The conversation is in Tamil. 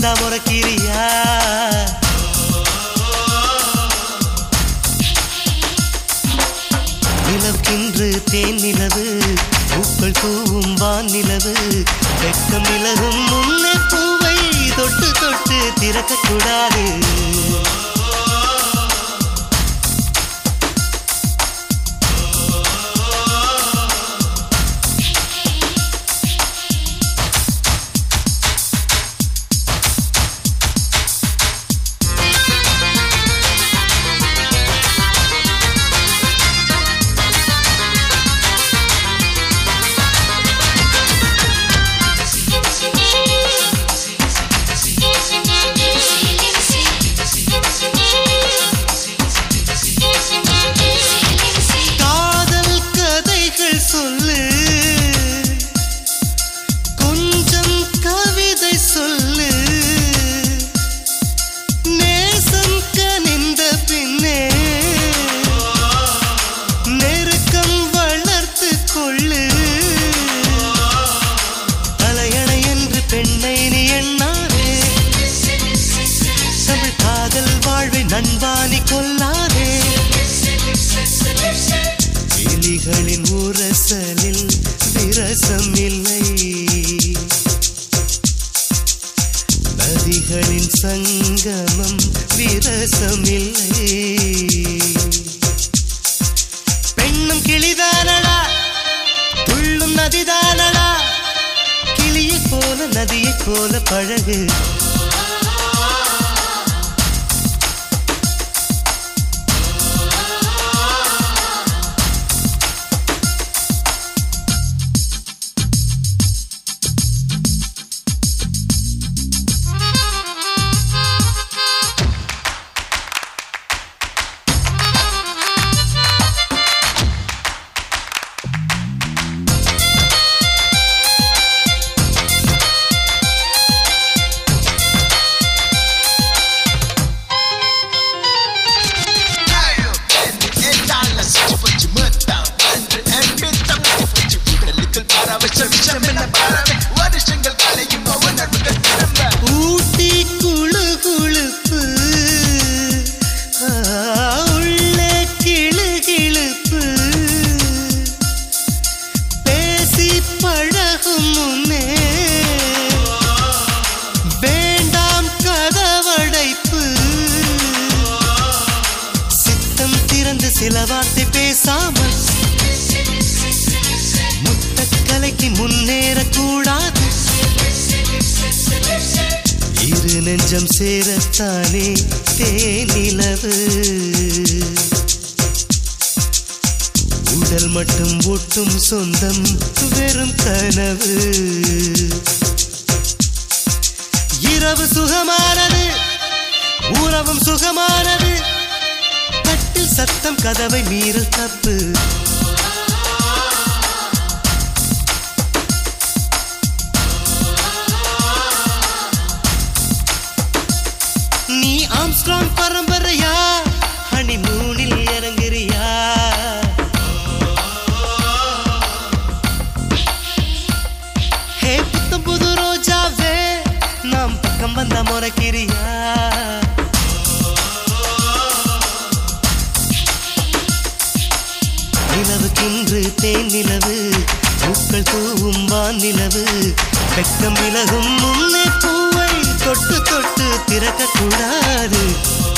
வந்தா முறைக்கிறியா நிலவுக்கின்று தேன் நிலவு பூக்கள் தூவும் வான் நிலவு வெக்கம் நிலவும் முன்னே பூவை தொட்டு தொட்டு திறக்கக்கூடாது காதல் கதைகள் சொல்லு கொஞ்சம் கவிதை சொல்லு நேசம் கனிந்த பின்னே நெருக்கம் வளர்த்து கொள்ளு தலையணை என்று பெண்ணை நீ எண்ணாதே தமிழ் காதல் வாழ்வை நண்பானி கொல்லாதே கிளிகளின் உரசலில் விரசம் இல்லை நதிகளின் சங்கமம் விரசம் இல்லை பெண்ணும் கிளிதானடா துள்ளும் நதிதானடா கிளியைப் போல நதியைப் போல பழகு வருஷங்கள் கலையும் உணர்வுகள் திரும்ப ஊட்டி குழு குழுப்பு ஆ, உள்ளே கிளு கிழுப்பு பேசி பழகும் முன்னே வேண்டாம் கதவடைப்பு சித்தம் திறந்து சில வார்த்தை பேசாமல் முத்தக்கலைக்கு முன்னேறக்கூடாது இரு நெஞ்சம் சேரத்தானே தேனிலவு உடல் மட்டும் ஒட்டும் சொந்தம் வெறும் கனவு இரவு சுகமானது உறவும் சுகமானது கட்டில் சத்தம் கதவை மீறல் தப்பு நீ ஆம்ஸ்ட்ராங் பரம்பரையா ஹனிமூனில் இறங்குறியா ஹே புத்தம் புது ரோஜாவே நாம் பக்கம் வந்த முறைக்கிறியா நிலவுக்கின்று தேன் நிலவு பூக்கள் தூவும் வான் நிலவு வெக்கம் விலகும் முன்னே பூவை தொட்டு தொட்டு திறக்கக்கூடாது